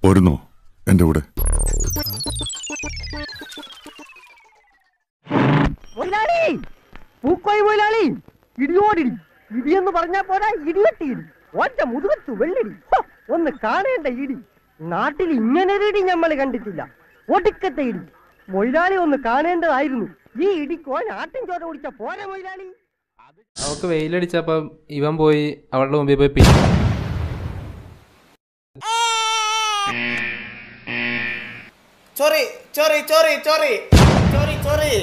പോരുന്നോ എന്റെ കൂടെ മുതലാളി പൂക്കോയി മുതലാളി ഇടിയോടിടി ഇടിയെന്ന് പറഞ്ഞാ പോരാ ഇടിവെട്ടി ഇടി ഒറ്റ മുതുകത്തു വെള്ളിടി ഹോ, ഒന്ന് കാണേണ്ട ഇടി നാട്ടിൽ ഇങ്ങനെ ഒരു ഇടി നമ്മൾ കണ്ടിട്ടില്ല ഒടുക്കത്തെ ഇടി മൊയിലാളി ഒന്ന് കാണേണ്ടതായിരുന്നു ഈ ഇടിക്കോ നാട്ടിൻ ചോര കുടിച്ച പോരെ മൊയിലാളി അവൾക്ക് വെയിലടിച്ചപ്പം ഇവൻ പോയി അവളുടെ മുമ്പിൽ പോയി പിടി ചോറി ചോറി ചോറി ചോറി ചോറി ചോറി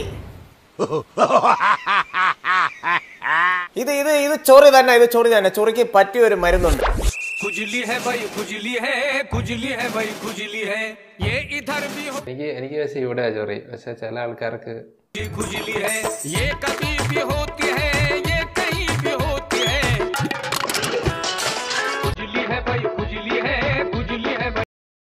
ഇത് ഇത് ഇത് ചോറി തന്നെ ഇത് ചോറി തന്നെ ചൊറിക്ക് പറ്റിയ ഒരു മരുന്നുണ്ട് खुजली है भाई खुजली है खुजली है भाई खुजली है ये इधर भी हो എനിക്ക് എനിക്ക് പക്ഷേ ഇവിടെ ചൊറി പക്ഷെ ചില ആൾക്കാർക്ക് खुजली है ये कभी भी होती है ये कहीं भी होती है खुजली है भाई खुजली है खुजली है भाई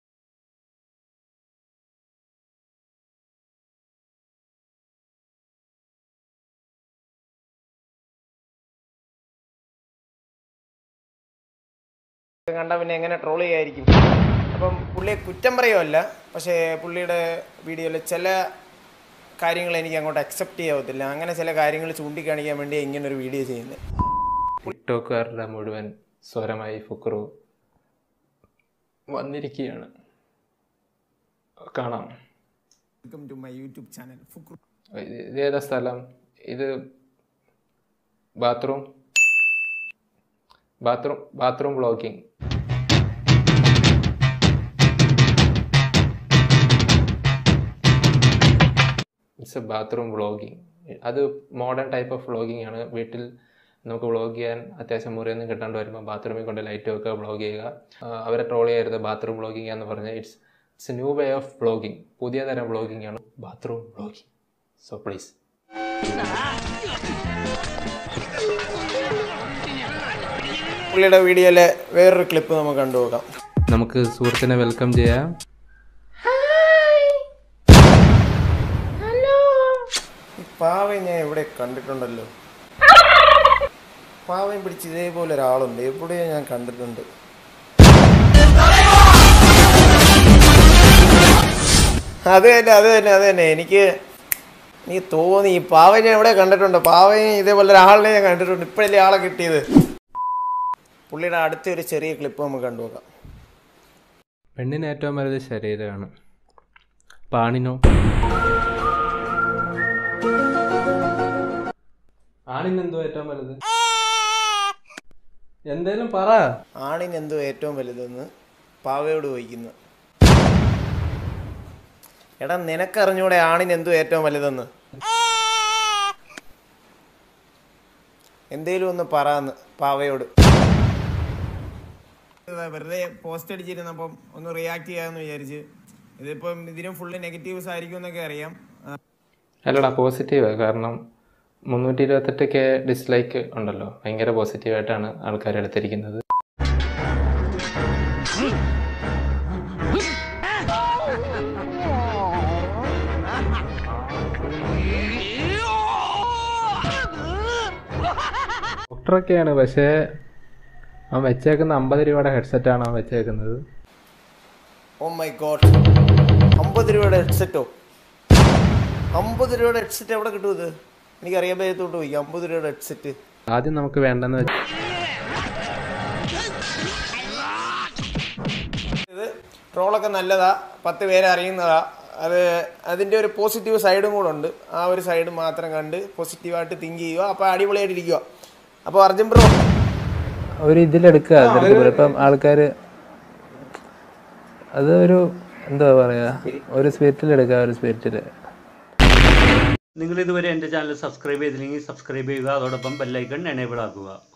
കണ്ട പിന്നെ എങ്ങനെ ട്രോൾ ചെയ്യായിരിക്കും അപ്പം പുള്ളിയെ കുറ്റം പറയുമല്ല പക്ഷേ പുള്ളിയുടെ വീഡിയോയിൽ ചില കാര്യങ്ങൾ എനിക്ക് അങ്ങോട്ട് അക്സെപ്റ്റ് ചെയ്യാവത്തില്ല അങ്ങനെ ചില കാര്യങ്ങൾ ചൂണ്ടിക്കാണിക്കാൻ വേണ്ടി ഇങ്ങനെ ഒരു വീഡിയോ ചെയ്യുന്നത് ടിക്ടോക്കുകാരുടെ മുഴുവൻ സ്വരമായി ഫുക്രു വന്നിരിക്കുകയാണ് കാണാം welcome to my YouTube channel Fukru ഇത് ഇത് ഏതാ സ്ഥലം ഇത് bathroom bathroom bathroom vlogging it's a bathroom vlogging അത് മോഡേൺ ടൈപ്പ് ഓഫ് വ്ളോഗിങ് ആണ് വീട്ടിൽ നമുക്ക് വ്ളോഗ് ചെയ്യാൻ അത്യാവശ്യം മുറിയൊന്നും കിട്ടാണ്ട് വരുമ്പോൾ ബാത്റൂമിൽ കൊണ്ട് ലൈറ്റ് വെക്കുക വ്ളോഗ് ചെയ്യുക ആ, അവരെ ട്രോൾ ചെയ്യരുത് ബാത്റൂം വ്ളോഗിങ് എന്ന് പറഞ്ഞാൽ it's it's new way of vlogging പുതിയ തരം വ്ളോഗിങ് ആണ് ബാത്റൂം വ്ളോഗിങ് സോ പ്ലീസ് പുള്ളിയുടെ വീഡിയോയിലെ വേറൊരു ക്ലിപ്പ് നമുക്ക് കണ്ടുപോകാം നമുക്ക് സുഹൃത്തിനെ വെൽക്കം ചെയ്യാം ഈ പാവയെ ഞാൻ എവിടെ കണ്ടിട്ടുണ്ടല്ലോ പാവയും പിടിച്ച് ഇതേപോലെ ഒരാളുണ്ട് എവിടെയോ ഞാൻ കണ്ടിട്ടുണ്ട് അത് തന്നെ അത് തന്നെ അത് തന്നെ എനിക്ക് നീ തോന്നി ഈ പാവയെ ഞാൻ എവിടെ കണ്ടിട്ടുണ്ട് പാവയും ഇതേപോലെ ഒരാളിനെ ഞാൻ കണ്ടിട്ടുണ്ട് ഇപ്പോഴല്ലേ ആളെ കിട്ടിയത് പുള്ളിയുടെ അടുത്ത ഒരു ചെറിയ ക്ലിപ്പ് നമുക്ക് കണ്ടുനോക്കാം പെണ്ണിന് ഏറ്റവും വലുത് ശരീരമാണ് പാണിനോ ആണിനെന്തോ ഏറ്റവും വലുത് എന്തേലും പറ ആണിന് എന്തോ ഏറ്റവും വലുതെന്ന് പാവയോട് ചോദിക്കുന്നു എടാ നിനക്കറിഞ്ഞൂടെ ആണിന് എന്തോ ഏറ്റവും വലുതെന്ന് എന്തേലും ഒന്ന് പറയാന്ന് പാവയോട് വെറുതെ പോസ്റ്റ് അടിച്ചിരുന്നപ്പം ഒന്ന് റിയാക്ട് ചെയ്യാമെന്ന് വിചാരിച്ച് ഇതിപ്പം ഇതിനും ഫുള്ള് നെഗറ്റീവ്സ് ആയിരിക്കും എന്നൊക്കെ അറിയാം അല്ലടാ പോസിറ്റീവ് കാരണം മുന്നൂറ്റി ഇരുപത്തെട്ട് കെ ഡിസ്ലൈക്ക് ഉണ്ടല്ലോ ഭയങ്കര പോസിറ്റീവായിട്ടാണ് ആൾക്കാർ എടുത്തിരിക്കുന്നത് ഡോക്ടറൊക്കെയാണ് പക്ഷേ അവൻ വെച്ചേക്കുന്ന അമ്പത് രൂപയുടെ ഹെഡ്സെറ്റാണ് അവൻ വെച്ചേക്കുന്നത് ഓ മൈ ഗോഡ് അമ്പത് രൂപയുടെ ഹെഡ്സെറ്റോ അമ്പത് രൂപയുടെ ഹെഡ്സെറ്റ് എവിടെ കിട്ടും ഇത് എനിക്ക് അറിയാൻ പറ്റത്തോട്ട് പോയി അമ്പത് രൂപയുടെ ഹെഡ്സെറ്റ് ആദ്യം നമുക്ക് വേണ്ടെന്ന് വെച്ച് ഇത് ട്രോളൊക്കെ നല്ലതാ പത്ത് പേരെ അറിയുന്നതാ അത് അതിൻ്റെ ഒരു പോസിറ്റീവ് സൈഡും കൂടെ ഉണ്ട് ആ ഒരു സൈഡ് മാത്രം കണ്ട് പോസിറ്റീവായിട്ട് തിങ്ക് ചെയ്യുക അപ്പോൾ അടിപൊളിയായിട്ട് ഇരിക്കുക അപ്പോൾ അർജുൻ ബ്രോ ഒരു ഇതിലെടുക്കുക അതെടുക്കുമ്പോൾ ഇപ്പം ആൾക്കാർ അത് ഒരു എന്താ പറയാ ഒരു സ്പിരിറ്റിൽ എടുക്കുക ഒരു സ്പിരിറ്റിൽ നിങ്ങൾ ഇതുവരെ എൻ്റെ ചാനൽ സബ്സ്ക്രൈബ് ചെയ്തില്ലെങ്കിൽ സബ്സ്ക്രൈബ് ചെയ്യുക അതോടൊപ്പം ബെല്ലൈക്കൺ എനേബിൾ ആക്കുക